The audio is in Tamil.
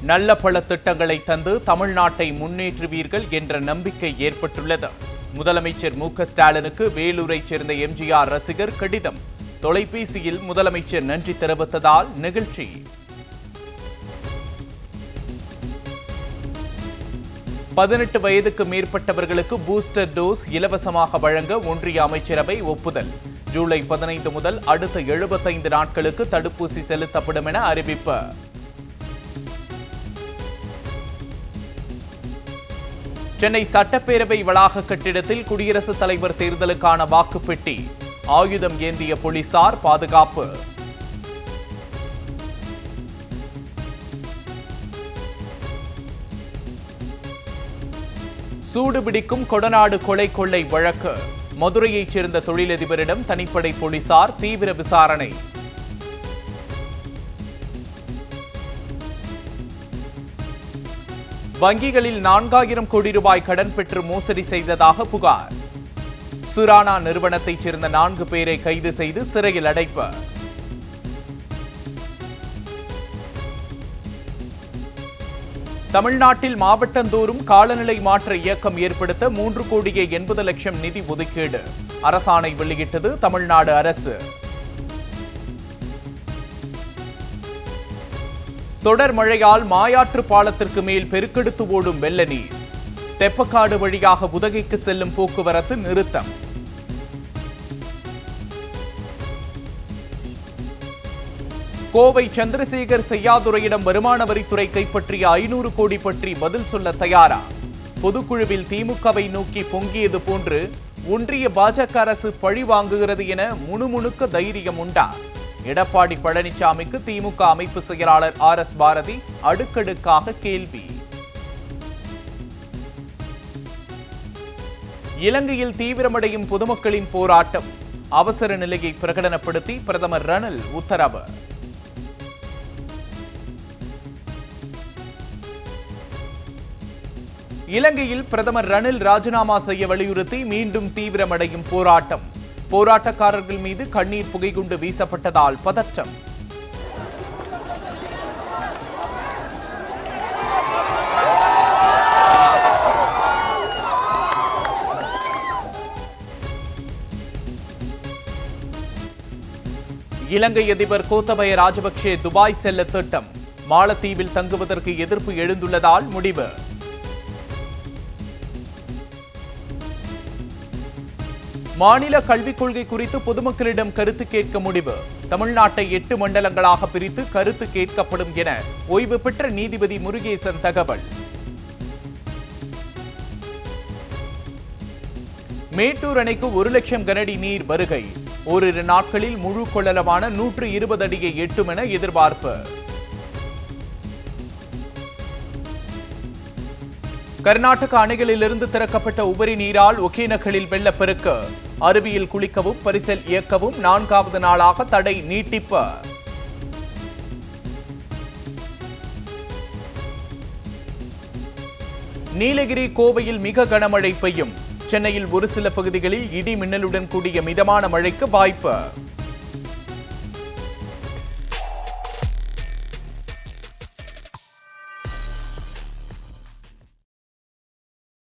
நல்ல பல திட்டங்களை தந்து தமிழ்நாட்டை முன்னேற்றுவீர்கள் என்ற நம்பிக்கை ஏற்பட்டுள்ளது முதலமைச்சர் மு க ஸ்டாலினுக்கு வேலூரைச் சேர்ந்த எம்ஜிஆர் ரசிகர் கடிதம் தொலைபேசியில் முதலமைச்சர் நன்றி தெரிவித்ததால் நிகழ்ச்சி பதினெட்டு வயதுக்கு மேற்பட்டவர்களுக்கு பூஸ்டர் டோஸ் இலவசமாக வழங்க ஒன்றிய அமைச்சரவை ஒப்புதல் ஜூலை பதினைந்து முதல் அடுத்த எழுபத்தைந்து நாட்களுக்கு தடுப்பூசி செலுத்தப்படும் என அறிவிப்பு சென்னை சட்டப்பேரவை வளாக கட்டிடத்தில் குடியரசுத் தலைவர் தேர்தலுக்கான வாக்குப்பெட்டி ஆயுதம் ஏந்திய போலீசார் பாதுகாப்பு சூடுபிடிக்கும் கொடநாடு கொலை கொள்ளை வழக்கு மதுரையைச் சேர்ந்த தொழிலதிபரிடம் தனிப்படை போலீசார் தீவிர விசாரணை வங்கிகளில் நான்காயிரம் கோடி ரூபாய் கடன் பெற்று மோசடி செய்ததாக புகார் சுரானா நிறுவனத்தைச் சேர்ந்த நான்கு பேரை கைது செய்து சிறையில் அடைப்பு தமிழ்நாட்டில் மாவட்டந்தோறும் காலநிலை மாற்ற இயக்கம் ஏற்படுத்த மூன்று கோடியே எண்பது லட்சம் நிதி ஒதுக்கீடு அரசாணை வெளியிட்டது தமிழ்நாடு அரசு தொடர் மழையால் மாயாற்று பாலத்திற்கு மேல் பெருக்கெடுத்து ஓடும் வெள்ள நீர் தெப்பக்காடு வழியாக உதகைக்கு செல்லும் போக்குவரத்து நிறுத்தம் கோவை சந்திரசேகர் செய்யாதுரையிடம் வருமான வரித்துறை கைப்பற்றிய ஐநூறு கோடி பற்றி பதில் சொல்ல தயாரா பொதுக்குழுவில் திமுகவை நோக்கி பொங்கியது போன்று ஒன்றிய பாஜக அரசு பழி வாங்குகிறது என முணுமுணுக்க தைரியம் உண்டா எடப்பாடி பழனிசாமிக்கு திமுக அமைப்பு செயலாளர் ஆர் எஸ் பாரதி அடுக்கடுக்காக கேள்வி இலங்கையில் தீவிரமடையும் பொதுமக்களின் போராட்டம் அவசர நிலையை பிரகடனப்படுத்தி பிரதமர் ரணில் உத்தரவு இலங்கையில் பிரதமர் ரணில் ராஜினாமா செய்ய வலியுறுத்தி மீண்டும் தீவிரமடையும் போராட்டம் போராட்டக்காரர்கள் மீது கண்ணீர் புகைகுண்டு வீசப்பட்டதால் பதற்றம் இலங்கை அதிபர் கோத்தபய ராஜபக்சே துபாய் செல்ல திட்டம் மாலத்தீவில் தங்குவதற்கு எதிர்ப்பு எழுந்துள்ளதால் முடிவு மாநில கல்விக் கொள்கை குறித்து பொதுமக்களிடம் கருத்து கேட்க முடிவு தமிழ்நாட்டை எட்டு மண்டலங்களாக பிரித்து கருத்து கேட்கப்படும் என ஓய்வு பெற்ற நீதிபதி முருகேசன் தகவல் மேட்டூர் அணைக்கு ஒரு லட்சம் கனஅடி நீர் வருகை ஓரிரு நாட்களில் முழு கொள்ளளவான நூற்று இருபது அடியை எட்டும் என எதிர்பார்ப்பு கர்நாடக அணைகளிலிருந்து திறக்கப்பட்ட உபரி நீரால் ஒகேனக்கலில் வெள்ளப்பெருக்கு அருவியில் குளிக்கவும் பரிசல் இயக்கவும் நான்காவது நாளாக தடை நீட்டிப்பு நீலகிரி கோவையில் மிக கனமழை பெய்யும் சென்னையில் ஒரு சில பகுதிகளில் இடி மின்னலுடன் கூடிய மிதமான மழைக்கு வாய்ப்பு